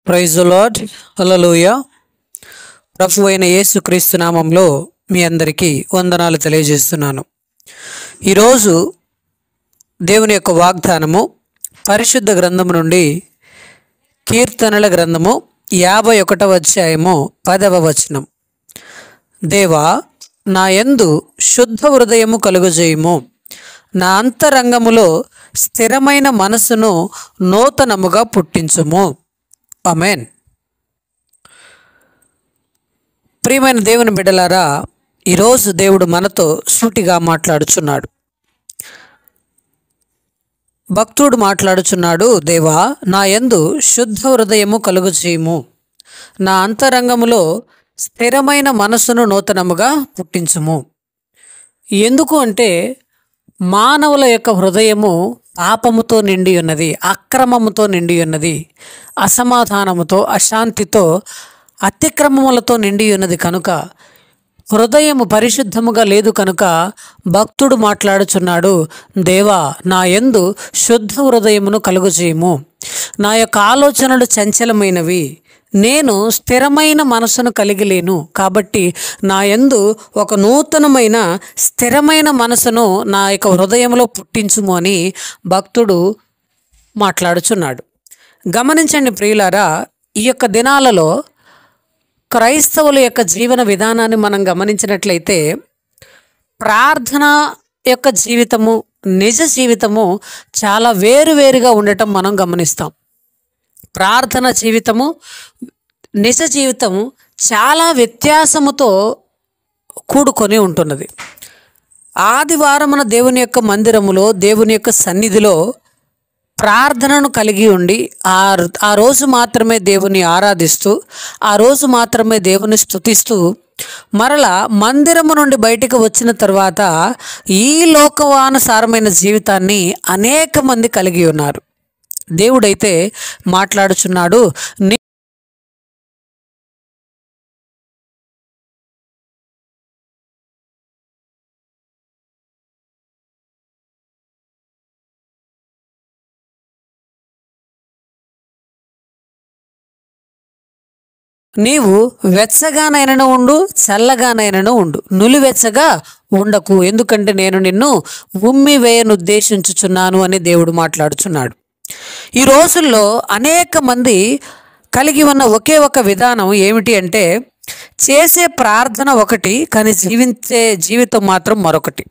praise lord హల్లెలూయ ప్రభు అయిన యేసుక్రీస్తు నామంలో మీ అందరికీ వందనాలు తెలియజేస్తున్నాను ఈరోజు దేవుని యొక్క వాగ్దానము పరిశుద్ధ గ్రంథము నుండి కీర్తనల గ్రంథము యాభై ఒకటవ అధ్యాయము పదవ వచనం దేవా నా యందు శుద్ధ హృదయము కలుగజేయము నా అంతరంగములో స్థిరమైన మనసును నూతనముగా పుట్టించుము అమెన్ ప్రియమైన దేవుని బిడ్డలారా ఈరోజు దేవుడు మనతో సూటిగా మాట్లాడుచున్నాడు భక్తుడు మాట్లాడుచున్నాడు దేవా నా యందు శుద్ధ హృదయము కలుగు చేయము నా అంతరంగములో స్థిరమైన మనసును నూతనముగా పుట్టించుము ఎందుకు అంటే మానవుల యొక్క హృదయము పాపముతో నిండి ఉన్నది అక్రమముతో నిండి ఉన్నది అసమాధానముతో అశాంతితో అతిక్రమములతో నిండి ఉన్నది కనుక హృదయము పరిశుద్ధముగా లేదు కనుక భక్తుడు మాట్లాడుచున్నాడు దేవా నా యందు శుద్ధ హృదయమును కలుగుచేయము నా యొక్క ఆలోచనలు చంచలమైనవి నేను స్థిరమైన మనసును కలిగి లేను కాబట్టి నా యందు ఒక నూతనమైన స్థిరమైన మనసును నా యొక్క హృదయంలో పుట్టించుము అని భక్తుడు మాట్లాడుచున్నాడు గమనించండి ప్రియులారా ఈ యొక్క దినాలలో క్రైస్తవుల యొక్క జీవన విధానాన్ని మనం గమనించినట్లయితే ప్రార్థన యొక్క జీవితము నిజ జీవితము చాలా వేరువేరుగా ఉండటం మనం గమనిస్తాం ప్రార్థన జీవితము నిజ జీవితము చాలా వ్యత్యాసముతో కూడుకొని ఉంటున్నది ఆదివారమున దేవుని యొక్క మందిరములో దేవుని యొక్క సన్నిధిలో ప్రార్థనను కలిగి ఉండి ఆ ఆ రోజు మాత్రమే దేవుని ఆరాధిస్తూ ఆ రోజు మాత్రమే దేవుని స్తుతిస్తూ మరలా మందిరము నుండి బయటికి వచ్చిన తర్వాత ఈ లోకవానుసారమైన జీవితాన్ని అనేక మంది కలిగి ఉన్నారు దేవుడైతే మాట్లాడుచున్నాడు నీ నీవు వెచ్చగానైనను ఉండు చల్లగానైనను ఉండు నులివెచ్చగా ఉండకు ఎందుకంటే నేను నిన్ను ఉమ్మి వేయనుద్దేశించుచున్నాను అని దేవుడు మాట్లాడుచున్నాడు ఈ రోజుల్లో అనేక మంది కలిగి ఉన్న ఒకే ఒక విధానం ఏమిటి అంటే చేసే ప్రార్థన ఒకటి కానీ జీవించే జీవితం మాత్రం మరొకటి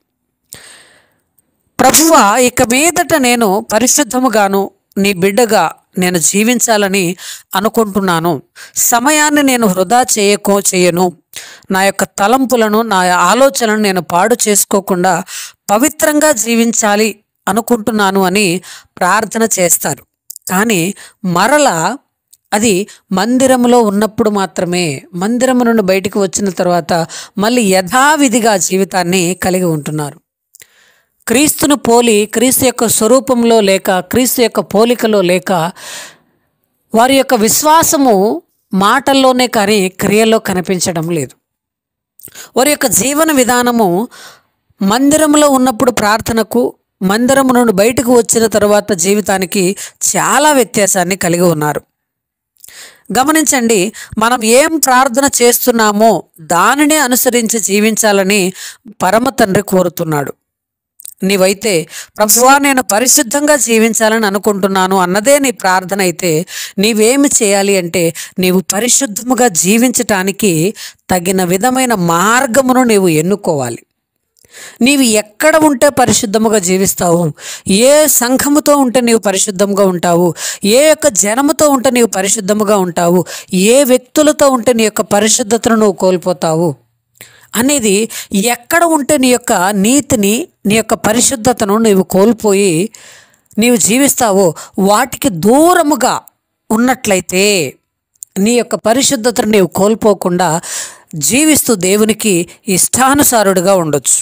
ప్రభువా ఇక మీదట నేను పరిశుద్ధముగాను నీ బిడ్డగా నేను జీవించాలని అనుకుంటున్నాను సమయాన్ని నేను వృధా చేయకో చేయను నా యొక్క తలంపులను నా ఆలోచనలను నేను పాడు చేసుకోకుండా పవిత్రంగా జీవించాలి అనుకుంటున్నాను అని ప్రార్థన చేస్తారు కానీ మరలా అది మందిరంలో ఉన్నప్పుడు మాత్రమే మందిరము నుండి బయటికి వచ్చిన తర్వాత మళ్ళీ యథావిధిగా జీవితాన్ని కలిగి ఉంటున్నారు క్రీస్తును పోలి క్రీస్తు యొక్క స్వరూపంలో లేక క్రీస్తు యొక్క పోలికలో లేక వారి యొక్క విశ్వాసము మాటల్లోనే కానీ క్రియల్లో కనిపించడం లేదు వారి యొక్క జీవన విధానము మందిరంలో ఉన్నప్పుడు ప్రార్థనకు మందిరము నుండి బయటకు వచ్చిన తర్వాత జీవితానికి చాలా వ్యత్యాసాన్ని కలిగి ఉన్నారు గమనించండి మనం ఏం ప్రార్థన చేస్తున్నామో దానిని అనుసరించి జీవించాలని పరమ తండ్రి కోరుతున్నాడు నీవైతే ప్రభువా నేను పరిశుద్ధంగా జీవించాలని అనుకుంటున్నాను అన్నదే నీ ప్రార్థన అయితే నీవేమి చేయాలి అంటే నీవు పరిశుద్ధముగా జీవించటానికి తగిన విధమైన మార్గమును నీవు ఎన్నుకోవాలి నీవు ఎక్కడ ఉంటే పరిశుద్ధముగా జీవిస్తావు ఏ సంఘముతో ఉంటే నీవు పరిశుద్ధంగా ఉంటావు ఏ యొక్క జనముతో ఉంటే నీవు పరిశుద్ధముగా ఉంటావు ఏ వ్యక్తులతో ఉంటే నీ యొక్క పరిశుద్ధతను నువ్వు కోల్పోతావు అనేది ఎక్కడ ఉంటే నీ యొక్క నీతిని నీ యొక్క పరిశుద్ధతను నీవు కోల్పోయి నీవు జీవిస్తావో వాటికి దూరముగా ఉన్నట్లయితే నీ యొక్క పరిశుద్ధతను నీవు కోల్పోకుండా జీవిస్తూ దేవునికి ఇష్టానుసారుడుగా ఉండొచ్చు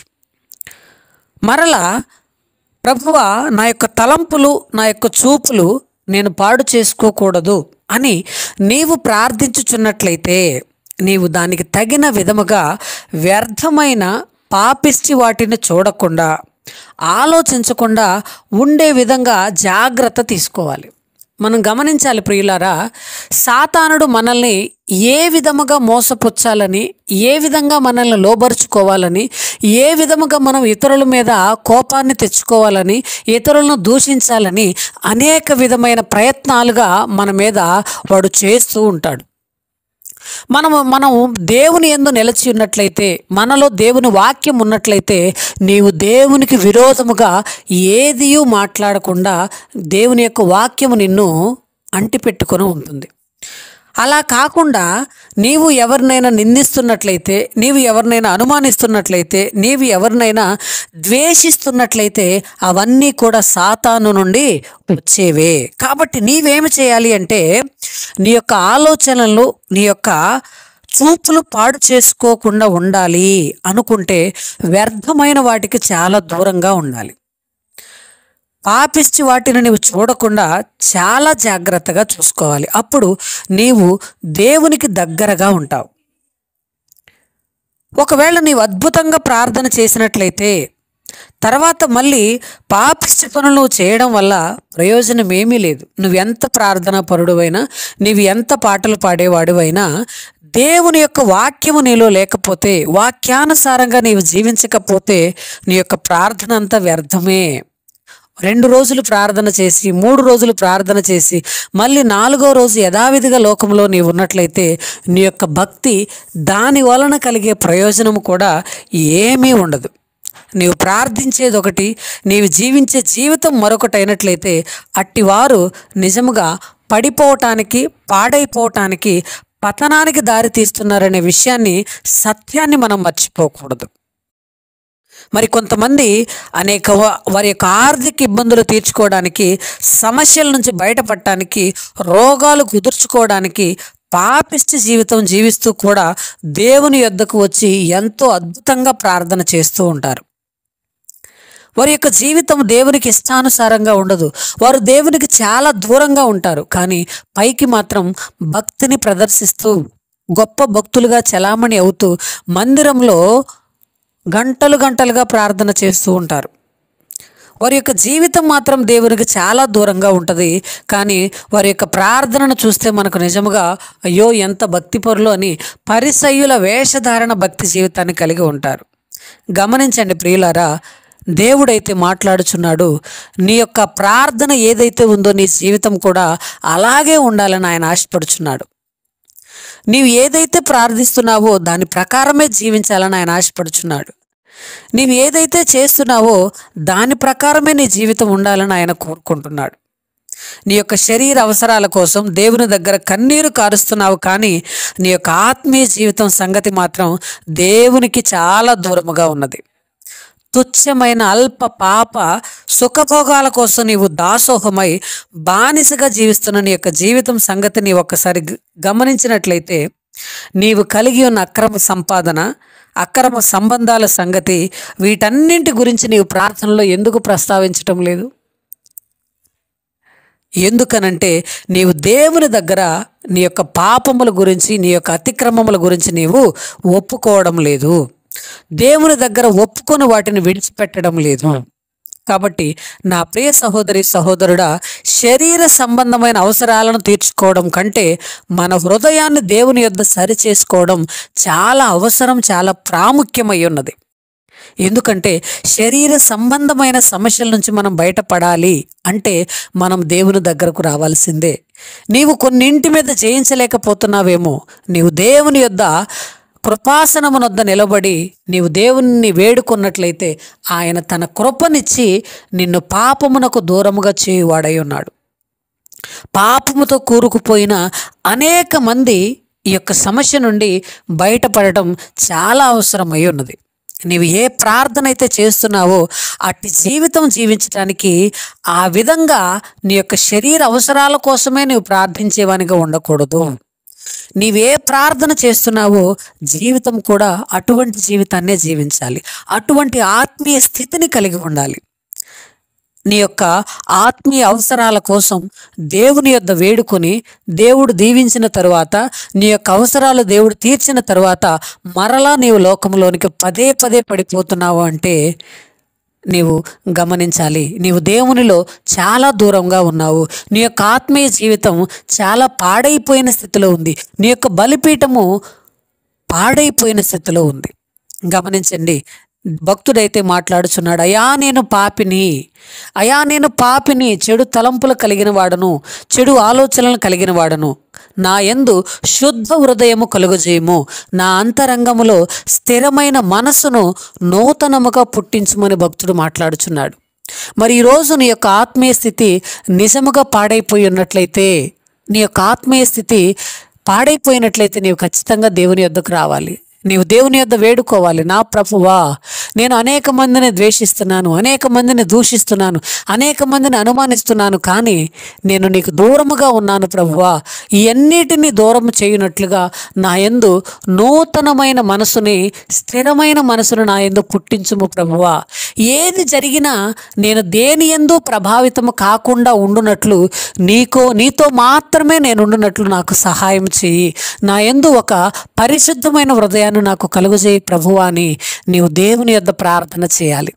మరలా ప్రభువ నా యొక్క తలంపులు నా యొక్క చూపులు నేను పాడు చేసుకోకూడదు అని నీవు ప్రార్థించుచున్నట్లయితే నీవు దానికి తగిన విధముగా వ్యర్థమైన పాపిష్టి వాటిని చూడకుండా ఆలోచించకుండా ఉండే విధంగా జాగ్రత్త తీసుకోవాలి మనం గమనించాలి ప్రియులారా సాతానుడు మనల్ని ఏ విధముగా మోసపుచ్చాలని ఏ విధంగా మనల్ని లోబరుచుకోవాలని ఏ విధముగా మనం ఇతరుల మీద కోపాన్ని తెచ్చుకోవాలని ఇతరులను దూషించాలని అనేక విధమైన ప్రయత్నాలుగా మన మీద వాడు చేస్తూ ఉంటాడు మనము మనం దేవుని ఎందు నిలిచి ఉన్నట్లయితే మనలో దేవుని వాక్యం ఉన్నట్లయితే నీవు దేవునికి విరోధముగా ఏదియూ మాట్లాడకుండా దేవుని యొక్క వాక్యము నిన్ను అంటిపెట్టుకొని ఉంటుంది అలా కాకుండా నీవు ఎవరినైనా నిందిస్తున్నట్లయితే నీవు ఎవరినైనా అనుమానిస్తున్నట్లయితే నీవు ఎవరినైనా ద్వేషిస్తున్నట్లయితే అవన్నీ కూడా సాతాను నుండి వచ్చేవే కాబట్టి నీవేమి చేయాలి అంటే నీ యొక్క ఆలోచనలు నీ యొక్క చూపులు పాడు చేసుకోకుండా ఉండాలి అనుకుంటే వ్యర్థమైన వాటికి చాలా దూరంగా ఉండాలి పాపిష్టి వాటిని నీవు చూడకుండా చాలా జాగ్రత్తగా చూసుకోవాలి అప్పుడు నీవు దేవునికి దగ్గరగా ఉంటావు ఒకవేళ నీవు అద్భుతంగా ప్రార్థన చేసినట్లయితే తర్వాత మళ్ళీ పాపిష్టి పనులు నువ్వు చేయడం వల్ల ప్రయోజనం ఏమీ లేదు నువ్వు ఎంత ప్రార్థనా పరుడువైనా నీవు ఎంత పాటలు పాడేవాడివైనా దేవుని యొక్క వాక్యము నీలో లేకపోతే వాక్యానుసారంగా నీవు జీవించకపోతే నీ యొక్క ప్రార్థన అంతా వ్యర్థమే రెండు రోజులు ప్రార్థన చేసి మూడు రోజులు ప్రార్థన చేసి మళ్ళీ నాలుగో రోజు యథావిధిగా లోకంలో నీవు ఉన్నట్లయితే నీ యొక్క భక్తి దాని వలన కలిగే ప్రయోజనం కూడా ఏమీ ఉండదు నీవు ప్రార్థించేది ఒకటి నీవు జీవించే జీవితం మరొకటి అయినట్లయితే అట్టివారు నిజముగా పడిపోవటానికి పాడైపోవటానికి పతనానికి దారి తీస్తున్నారనే విషయాన్ని సత్యాన్ని మనం మర్చిపోకూడదు మరి కొంతమంది అనేక వ- వారి యొక్క ఆర్థిక ఇబ్బందులు తీర్చుకోవడానికి సమస్యల నుంచి బయటపడటానికి రోగాలు కుదుర్చుకోవడానికి పాపిష్టి జీవితం జీవిస్తూ కూడా దేవుని యొద్దకు వచ్చి ఎంతో అద్భుతంగా ప్రార్థన చేస్తూ ఉంటారు వారి యొక్క జీవితం దేవునికి ఇష్టానుసారంగా ఉండదు వారు దేవునికి చాలా దూరంగా ఉంటారు కానీ పైకి మాత్రం భక్తిని ప్రదర్శిస్తూ గొప్ప భక్తులుగా చలామణి అవుతూ మందిరంలో గంటలు గంటలుగా ప్రార్థన చేస్తూ ఉంటారు వారి యొక్క జీవితం మాత్రం దేవునికి చాలా దూరంగా ఉంటుంది కానీ వారి యొక్క ప్రార్థనను చూస్తే మనకు నిజముగా అయ్యో ఎంత భక్తిపరులు అని పరిసయ్యుల వేషధారణ భక్తి జీవితాన్ని కలిగి ఉంటారు గమనించండి ప్రియులారా దేవుడైతే మాట్లాడుచున్నాడు నీ యొక్క ప్రార్థన ఏదైతే ఉందో నీ జీవితం కూడా అలాగే ఉండాలని ఆయన ఆశపడుచున్నాడు నీవు ఏదైతే ప్రార్థిస్తున్నావో దాని ప్రకారమే జీవించాలని ఆయన ఆశపడుచున్నాడు నీవు ఏదైతే చేస్తున్నావో దాని ప్రకారమే నీ జీవితం ఉండాలని ఆయన కోరుకుంటున్నాడు నీ యొక్క శరీర అవసరాల కోసం దేవుని దగ్గర కన్నీరు కారుస్తున్నావు కానీ నీ యొక్క ఆత్మీయ జీవితం సంగతి మాత్రం దేవునికి చాలా దూరముగా ఉన్నది తుచ్చమైన అల్ప పాప సుఖభోగాల కోసం నీవు దాసోహమై బానిసగా జీవిస్తున్న నీ యొక్క జీవితం సంగతి నీవు ఒక్కసారి గ- గమనించినట్లయితే నీవు కలిగి ఉన్న అక్రమ సంపాదన అక్రమ సంబంధాల సంగతి వీటన్నింటి గురించి నీవు ప్రార్థనలో ఎందుకు ప్రస్తావించటం లేదు ఎందుకనంటే నీవు దేవుని దగ్గర నీ యొక్క పాపముల గురించి నీ యొక్క అతిక్రమముల గురించి నీవు ఒప్పుకోవడం లేదు దేవుని దగ్గర ఒప్పుకొని వాటిని విడిచిపెట్టడం లేదు కాబట్టి నా ప్రియ సహోదరి సహోదరుడా శరీర సంబంధమైన అవసరాలను తీర్చుకోవడం కంటే మన హృదయాన్ని దేవుని యొద్ద సరి చేసుకోవడం చాలా అవసరం చాలా ప్రాముఖ్యమై ఉన్నది ఎందుకంటే శరీర సంబంధమైన సమస్యల నుంచి మనం బయటపడాలి అంటే మనం దేవుని దగ్గరకు రావాల్సిందే నీవు కొన్నింటి మీద జయించలేకపోతున్నావేమో నీవు దేవుని యొద్ద కృపాసనమునొద్ద నిలబడి నీవు దేవుణ్ణి వేడుకున్నట్లయితే ఆయన తన కృపనిచ్చి నిన్ను పాపమునకు దూరముగా చేయువాడై ఉన్నాడు పాపముతో కూరుకుపోయిన అనేక మంది ఈ యొక్క సమస్య నుండి బయటపడటం చాలా అవసరమై ఉన్నది నీవు ఏ ప్రార్థన అయితే చేస్తున్నావో అట్టి జీవితం జీవించడానికి ఆ విధంగా నీ యొక్క శరీర అవసరాల కోసమే నీవు ప్రార్థించేవానిగా ఉండకూడదు నీవే ప్రార్థన చేస్తున్నావో జీవితం కూడా అటువంటి జీవితాన్నే జీవించాలి అటువంటి ఆత్మీయ స్థితిని కలిగి ఉండాలి నీ యొక్క ఆత్మీయ అవసరాల కోసం దేవుని యొద్ద వేడుకొని దేవుడు దీవించిన తరువాత నీ యొక్క అవసరాలు దేవుడు తీర్చిన తరువాత మరలా నీవు లోకంలోనికి పదే పదే పడిపోతున్నావు అంటే నీవు గమనించాలి నీవు దేవునిలో చాలా దూరంగా ఉన్నావు నీ యొక్క ఆత్మీయ జీవితం చాలా పాడైపోయిన స్థితిలో ఉంది నీ యొక్క బలిపీఠము పాడైపోయిన స్థితిలో ఉంది గమనించండి భక్తుడైతే మాట్లాడుచున్నాడు అయా నేను పాపిని అయా నేను పాపిని చెడు తలంపులు కలిగిన వాడను చెడు ఆలోచనలు కలిగిన వాడను నా యందు శుద్ధ హృదయము కలుగజేయము నా అంతరంగములో స్థిరమైన మనసును నూతనముగా పుట్టించుమని భక్తుడు మాట్లాడుచున్నాడు మరి ఈరోజు నీ యొక్క ఆత్మీయ స్థితి నిజముగా పాడైపోయి ఉన్నట్లయితే నీ యొక్క ఆత్మీయ స్థితి పాడైపోయినట్లయితే నీవు ఖచ్చితంగా దేవుని యొద్దకు రావాలి నీవు దేవుని యొద్ద వేడుకోవాలి నా ప్రభువా నేను అనేక మందిని ద్వేషిస్తున్నాను అనేక మందిని దూషిస్తున్నాను అనేక మందిని అనుమానిస్తున్నాను కానీ నేను నీకు దూరముగా ఉన్నాను ప్రభువా ఈ అన్నిటినీ దూరం చేయునట్లుగా నా యందు నూతనమైన మనసుని స్థిరమైన మనసును నా యందు పుట్టించుము ప్రభువా ఏది జరిగినా నేను దేని ఎందు ప్రభావితము కాకుండా ఉండునట్లు నీకో నీతో మాత్రమే నేను ఉండునట్లు నాకు సహాయం చేయి నా యందు ఒక పరిశుద్ధమైన హృదయాన్ని నాకు కలుగజేయి ప్రభువా అని నీవు దేవుని యొద్ద ప్రార్థన చేయాలి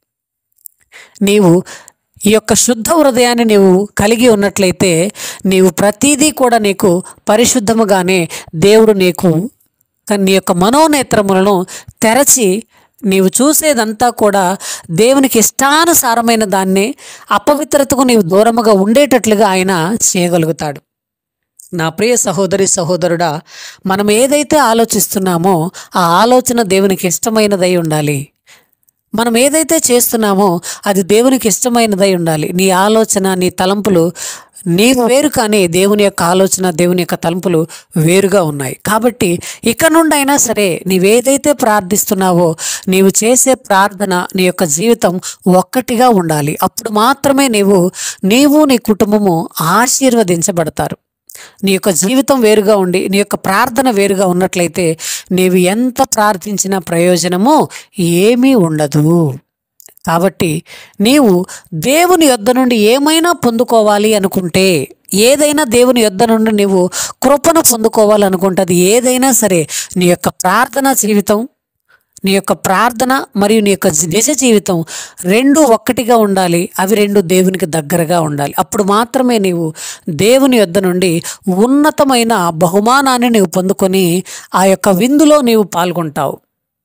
నీవు ఈ యొక్క శుద్ధ హృదయాన్ని నీవు కలిగి ఉన్నట్లయితే నీవు ప్రతిదీ కూడా నీకు పరిశుద్ధముగానే దేవుడు నీకు నీ యొక్క మనోనేత్రములను తెరచి నీవు చూసేదంతా కూడా దేవునికి ఇష్టానుసారమైన దాన్ని అపవిత్రతకు నీవు దూరముగా ఉండేటట్లుగా ఆయన చేయగలుగుతాడు నా ప్రియ సహోదరి సహోదరుడా మనం ఏదైతే ఆలోచిస్తున్నామో ఆ ఆలోచన దేవునికి ఇష్టమైనదై ఉండాలి మనం ఏదైతే చేస్తున్నామో అది దేవునికి ఇష్టమైనదై ఉండాలి నీ ఆలోచన నీ తలంపులు నీవు వేరు కానీ దేవుని యొక్క ఆలోచన దేవుని యొక్క తలంపులు వేరుగా ఉన్నాయి కాబట్టి ఇక నుండైనా సరే నీవేదైతే ప్రార్థిస్తున్నావో నీవు చేసే ప్రార్థన నీ యొక్క జీవితం ఒక్కటిగా ఉండాలి అప్పుడు మాత్రమే నీవు నీవు నీ కుటుంబము ఆశీర్వదించబడతారు నీ యొక్క జీవితం వేరుగా ఉండి నీ యొక్క ప్రార్థన వేరుగా ఉన్నట్లయితే నీవు ఎంత ప్రార్థించిన ప్రయోజనము ఏమీ ఉండదు కాబట్టి నీవు దేవుని యొద్ద నుండి ఏమైనా పొందుకోవాలి అనుకుంటే ఏదైనా దేవుని యొద్ద నుండి నీవు కృపను పొందుకోవాలనుకుంటే అది ఏదైనా సరే నీ యొక్క ప్రార్థన జీవితం నీ యొక్క ప్రార్థన మరియు నీ యొక్క నిజ జీవితం రెండు ఒక్కటిగా ఉండాలి అవి రెండు దేవునికి దగ్గరగా ఉండాలి అప్పుడు మాత్రమే నీవు దేవుని యొద్ద నుండి ఉన్నతమైన బహుమానాన్ని నీవు పొందుకొని ఆ యొక్క విందులో నీవు పాల్గొంటావు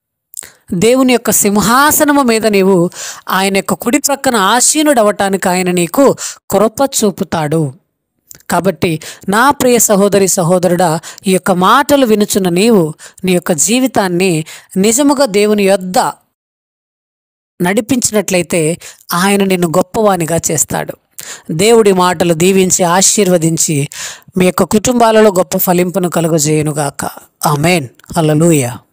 దేవుని యొక్క సింహాసనము మీద నీవు ఆయన యొక్క కుడి ప్రక్కన ఆసీనుడవటానికి ఆయన నీకు కృప చూపుతాడు కాబట్టి నా ప్రియ సహోదరి సహోదరుడా ఈ యొక్క మాటలు వినుచున్న నీవు నీ యొక్క జీవితాన్ని నిజముగా దేవుని యొద్ద నడిపించినట్లయితే ఆయన నిన్ను గొప్పవానిగా చేస్తాడు దేవుడి మాటలు దీవించి ఆశీర్వదించి మీ యొక్క కుటుంబాలలో గొప్ప ఫలింపును కలుగజేయునుగాక ఆమెన్ హల్లెలూయా